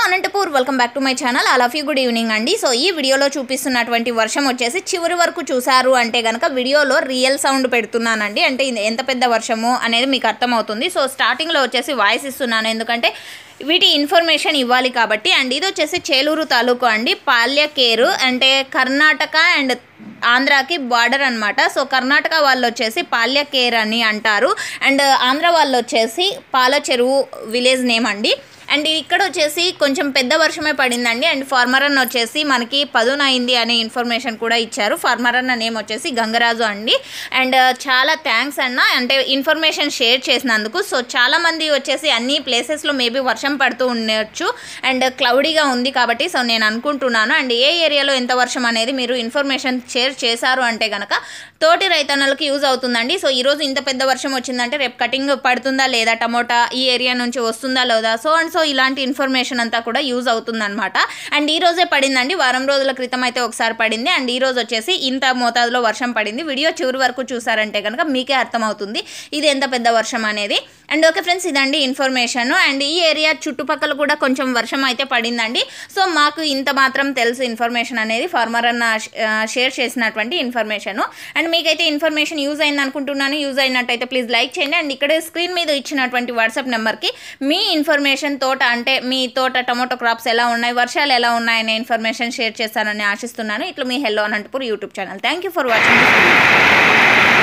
Anantapur welcome back to my channel అలా ఫీ good evening అండి సో ఈ వీడియోలో చూపిస్తున్నటువంటి వర్షం వచ్చేసి చివరి వరకు చూసారు అంటే కనుక వీడియోలో రియల్ సౌండ్ పెడుతున్నానండి అంటే ఇది ఎంత పెద్ద వర్షము అనేది మీకు అర్థమవుతుంది సో స్టార్టింగ్లో వచ్చేసి వాయిస్ ఇస్తున్నాను ఎందుకంటే వీటి ఇన్ఫర్మేషన్ ఇవ్వాలి కాబట్టి అండ్ ఇది వచ్చేసి చేలూరు తాలూకు అండి పాల్యకేరు అంటే కర్ణాటక అండ్ ఆంధ్రాకి బార్డర్ అనమాట సో కర్ణాటక వాళ్ళు వచ్చేసి పాల్యకేర్ అని అంటారు అండ్ ఆంధ్ర వాళ్ళు వచ్చేసి పాల చెరువు విలేజ్ నేమ్ అండి అండ్ ఇక్కడ వచ్చేసి కొంచెం పెద్ద వర్షమే పడిందండి అండ్ ఫార్మర్ అన్న వచ్చేసి మనకి పదున అయింది అనే ఇన్ఫర్మేషన్ కూడా ఇచ్చారు ఫార్మర్ అన్న నేమ్ వచ్చేసి గంగరాజు అండి అండ్ చాలా థ్యాంక్స్ అన్న అంటే ఇన్ఫర్మేషన్ షేర్ చేసినందుకు సో చాలా మంది వచ్చేసి అన్ని ప్లేసెస్లో మేబీ వర్షం పడుతూ ఉండొచ్చు అండ్ క్లౌడీగా ఉంది కాబట్టి సో నేను అనుకుంటున్నాను అండ్ ఏ ఏరియాలో ఎంత వర్షం అనేది మీరు ఇన్ఫర్మేషన్ షేర్ చేశారు అంటే కనుక తోటి రైతన్నలకు యూజ్ అవుతుందండి సో ఈరోజు ఇంత పెద్ద వర్షం వచ్చిందంటే రేపు కటింగ్ పడుతుందా లేదా టమోటా ఈ ఏరియా నుంచి వస్తుందా లేదా సో అండ్ సో ఇలాంటి ఇన్ఫర్మేషన్ అంతా కూడా యూజ్ అవుతుందన్నమాట అండ్ ఈ రోజే పడిందండి వారం రోజుల క్రితం అయితే ఒకసారి పడింది అండ్ ఈ రోజు వచ్చేసి ఇంత మోతాదులో వర్షం పడింది వీడియో చివరి వరకు చూసారంటే కనుక మీకే అర్థమవుతుంది ఇది ఎంత పెద్ద వర్షం అనేది అండ్ ఓకే ఫ్రెండ్స్ ఇదండి ఇన్ఫర్మేషన్ అండ్ ఈ ఏరియా చుట్టుపక్కల కూడా కొంచెం వర్షం అయితే పడిందండి సో మాకు ఇంత మాత్రం తెలుసు ఇన్ఫర్మేషన్ అనేది ఫార్మర్ అన్న షేర్ చేసినటువంటి ఇన్ఫర్మేషన్ అండ్ మీకైతే ఇన్ఫర్మేషన్ యూజ్ అయింది అనుకుంటున్నాను యూజ్ అయినట్టయితే ప్లీజ్ లైక్ చేయండి అండ్ ఇక్కడ స్క్రీన్ మీద ఇచ్చినటువంటి వాట్సాప్ నెంబర్కి మీ ఇన్ఫర్మేషన్ తోట అంటే మీ తోట టమాటో క్రాప్స్ ఎలా ఉన్నాయి వర్షాలు ఎలా ఉన్నాయనే ఇన్ఫర్మేషన్ షేర్ చేస్తానని ఆశిస్తున్నాను ఇట్లా మీ hello Anantapur YouTube channel thank you for watching